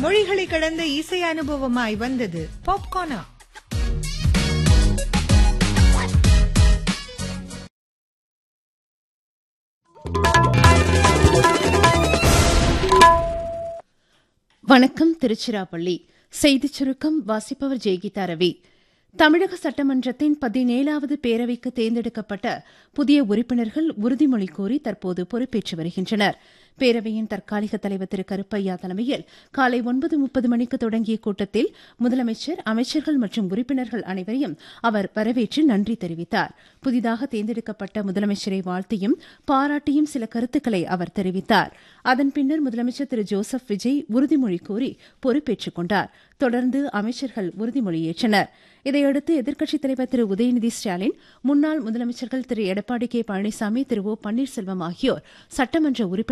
மொழிகளை கடந்த இசை அனுபவமாய் வந்தது பாப்கார்னா வணக்கம் திருச்சிராப்பள்ளி செய்திச் சுருக்கம் வாசிப்பவர் ஜெயகீதா ரவி தமிழக சட்டமன்றத்தின் பதினேழாவது பேரவைக்கு தேர்ந்தெடுக்கப்பட்ட புதிய உறுப்பினர்கள் உறுதிமொழி கோரி தற்போது பொறுப்பேற்று வருகின்றனர் பேரவையின் தற்காலிக தலைவர் திரு கருப்பையா தலைமையில் காலை ஒன்பது முப்பது மணிக்கு தொடங்கிய கூட்டத்தில் முதலமைச்சர் அமைச்சர்கள் மற்றும் உறுப்பினர்கள் அனைவரையும் அவர் வரவேற்று நன்றி தெரிவித்தார் புதிதாக தேர்ந்தெடுக்கப்பட்ட முதலமைச்சரை வாழ்த்தியும் பாராட்டியும் சில கருத்துக்களை அவர் தெரிவித்தார் அதன் பின்னர் முதலமைச்சர் திரு ஜோசப் விஜய் உறுதிமொழி கூறி பொறுப்பேற்றுக் கொண்டார் தொடர்ந்து அமைச்சர்கள் உறுதிமொழியேற்றனர் இதையடுத்து எதிர்க்கட்சித் தலைவர் திரு உதயநிதி ஸ்டாலின் முன்னாள் முதலமைச்சர்கள் திரு எடப்பாடி கே பழனிசாமி திரு ஓ பன்னீர்செல்வம் ஆகியோர் சட்டமன்ற உறுப்பினர்